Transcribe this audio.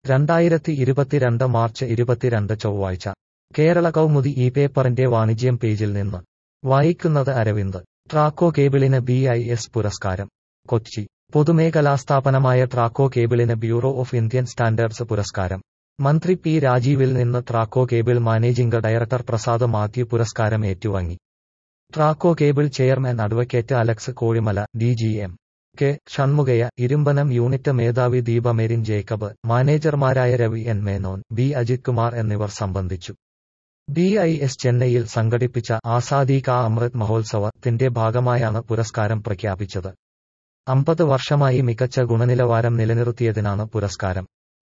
രണ്ടായിരത്തി ഇരുപത്തിരണ്ട് മാർച്ച് ഇരുപത്തിരണ്ട് ചൊവ്വാഴ്ച കേരള കൗമുദി ഈ പേപ്പറിന്റെ വാണിജ്യം പേജിൽ നിന്ന് വായിക്കുന്നത് അരവിന്ദ് ട്രാക്കോ കേബിളിന് ബി ഐ എസ് പുരസ്കാരം കൊച്ചി പൊതുമേഖലാ സ്ഥാപനമായ ട്രാക്കോ കേബിളിന് ബ്യൂറോ ഓഫ് ഇന്ത്യൻ സ്റ്റാൻഡേർഡ്സ് പുരസ്കാരം മന്ത്രി പി രാജീവിൽ നിന്ന് Traco cable managing director Prasad Mathew പുരസ്കാരം ഏറ്റുവാങ്ങി Traco cable chairman advocate Alex Kozhimala D G M K Shanmukhaya Irumpanam unit മേധാവി ദീപ മെരിൻ ജേക്കബ് മാനേജർമാരായ രവി എൻ മേനോൻ ബി അജിത് കുമാർ എന്നിവർ സംബന്ധിച്ചു ബി ഐ എസ് ചെന്നൈയിൽ സംഘടിപ്പിച്ച ആസാദി കാ അമൃത് മഹോത്സവത്തിന്റെ ഭാഗമായാണ് പുരസ്കാരം പ്രഖ്യാപിച്ചത് അമ്പത് വർഷമായി മികച്ച ഗുണനിലവാരം നിലനിർത്തിയതിനാണ് പുരസ്കാരം